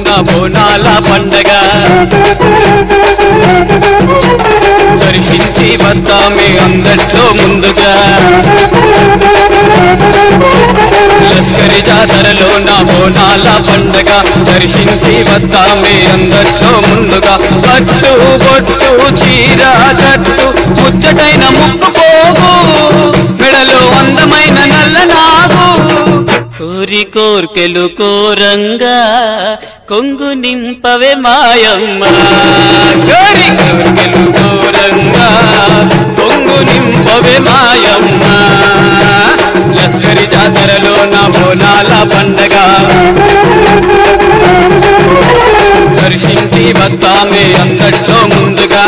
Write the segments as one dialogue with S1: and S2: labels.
S1: నా బోనాల పండగ దర్శించి వద్దామే అందట్లో ముందుగా లస్కరి జాతరలో నా బోనాల పండగ దర్శించి వద్దామే అందట్లో ముందుగా పట్టు బొట్టు చీర కట్టు ముచ్చటైన ముక్కు పోగు మెడలో అందమైన నల్ల నాగు కోరి కోర్కెలు కోరంగా కొంగు నింపవే మాయమ్మ కోరి కోర్కెలు కోరంగా కొంగు నింపవే మాయమ్మ లస్కరి జాతరలో నా బోనాల పండగ దర్శించి వద్దామే అంగట్లో ముందుగా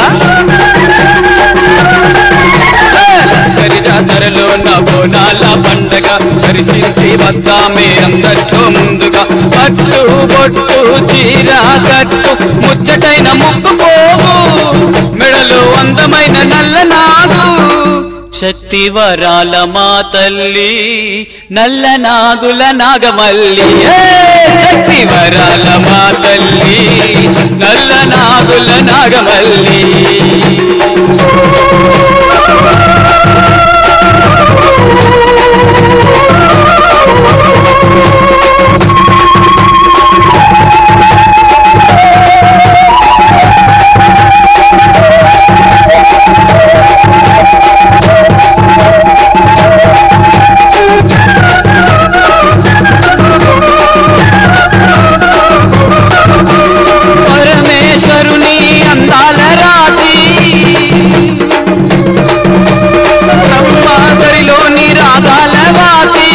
S1: లస్కరి జాతరలో నా బోనాల పండగ దర్శించి వద్దామే అందట్లో ముందుగా పట్టు బొట్టు చీర కట్టు ముచ్చటైన ముక్కు పోగు మెడలో అందమైన నల్ల నాగు శక్తి వరాల మా తల్లి నల్ల నాగుల నాగమల్లి ఏ! శక్తి వరాల మా తల్లి నల్ల నాగుల నాగమల్లి పరమేశ్వరుని అందాల రాశి బ్రహ్మాదరిలోని రాగాల వాసి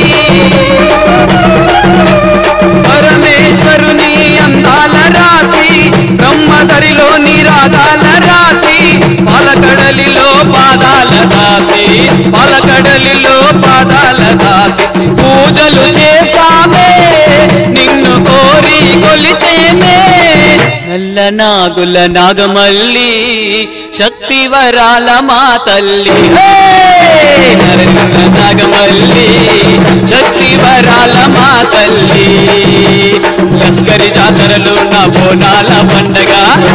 S1: పరమేశ్వరుని అందాల రాశి బ్రహ్మదరిలోని రాగాల రాశి పాలకడలిలో పాదాల దాసి పాలకడలిలో పాదాల దాసి పూజలు చేస్తామే నిన్ను కోరి కొలిచేమే నల్ల నాగుల నాగమల్లి శక్తి వరాల మా తల్లి హే! నల్ల నాగమల్లి శక్తి వరాల మా తల్లి లస్కరి జాతరలో నా బోనాల పండగ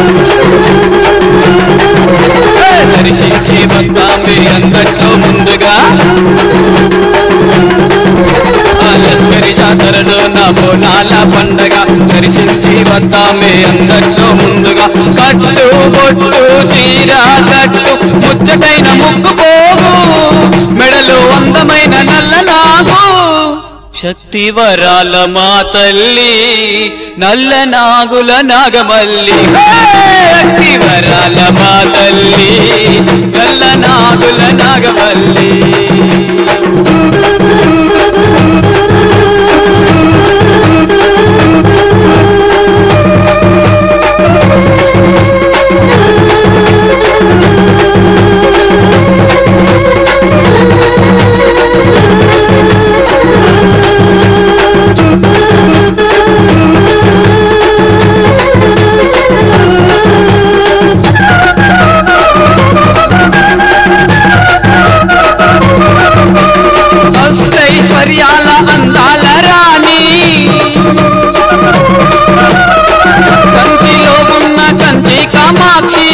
S1: దర్శించి వద్దామే అందట్లో ముందుగా ఆ లస్కరి జాతరలో నా బోనాల పండగ దర్శించి వద్దామే అందట్లో ముందుగా కట్టు బొట్టు చీర కట్టు ముచ్చటైన ముక్కు పోగు మెడలో అందమైన నల్ల నాగు శక్తి వరాల మా తల్లి నల్ల నాగుల నాగమల్లి హే! శక్తి వరాల మా తల్లి నల్ల నాగుల నాగమల్లి అష్టైశ్వర్యాల అందాల రాణి కంచిలో ఉన్న కంచి కామాక్షి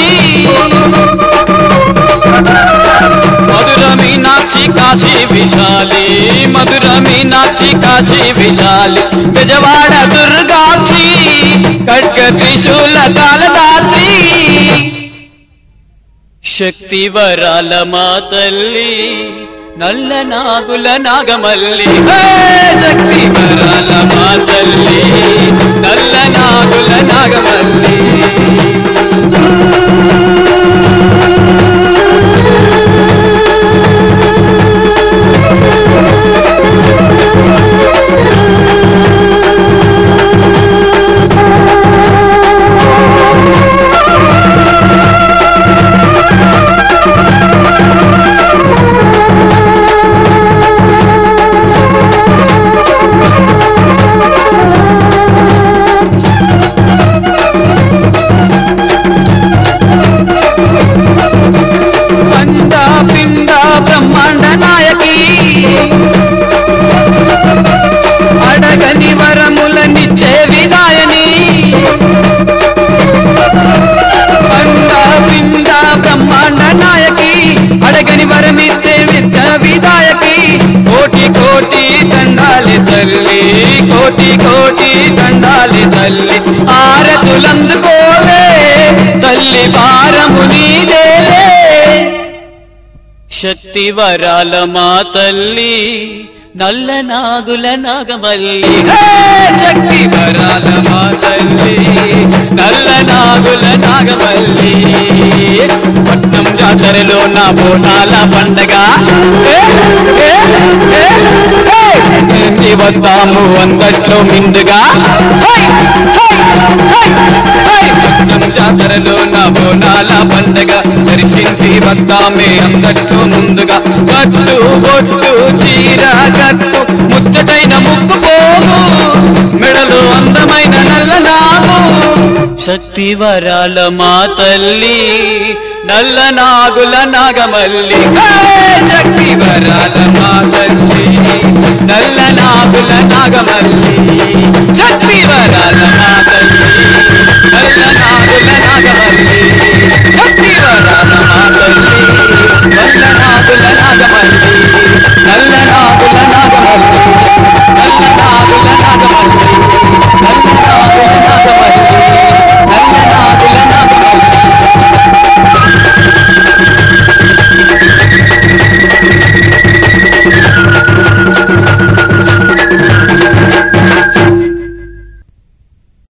S1: మధుర మీనాక్షి కాశీ విశాలి మధుర మీనాక్షి కాశీ విశాలి బెజవాడ దుర్గాక్షి ఖడ్గ త్రిశూల కాలదాత్రి శక్తి వరాల మా తల్లి నల్ల నాగుల నాగమల్లి హే! శక్తి వరాల మా తల్లి నల్ల నాగుల నాగమల్లి తల్లి కోటి కోటి దండాలి తల్లి ఆరతులందుకోవే తల్లి భారము నీదేలే శక్తి వరాల మా తల్లి నల్ల నాగుల నాగమల్లి హే! శక్తి వరాల మా తల్లి నల్ల నాగుల నాగమల్లి పట్నం జాతరలో నా బోనాల పండగ హే! హే! హే! హే! ఇంటి వద్దాము అందట్లో మిందుగా హై! హై! హై! హై! పట్నం జాతరలో నా బోనాల పండగ దర్శించి వద్దామే అందట్లో ముందుగా కట్టు బొట్టు చీర కట్టు ముచ్చటైన ముక్కు పోగు మెడలు అందమైన నల్ల నాగు శక్తి వరాల మా తల్లి నల్ల నాగుల నాగమల్లి హే! శక్తి వరాల మా తల్లి నల్ల నాగుల నాగమల్లి శక్తి వరాల మా తల్లి నల్ల నాగుల నాగమల్లి శక్తి వరాల మా తల్లి నల్ల నాగుల నాగమల్లి నల్ల నాగుల నాగమల్లి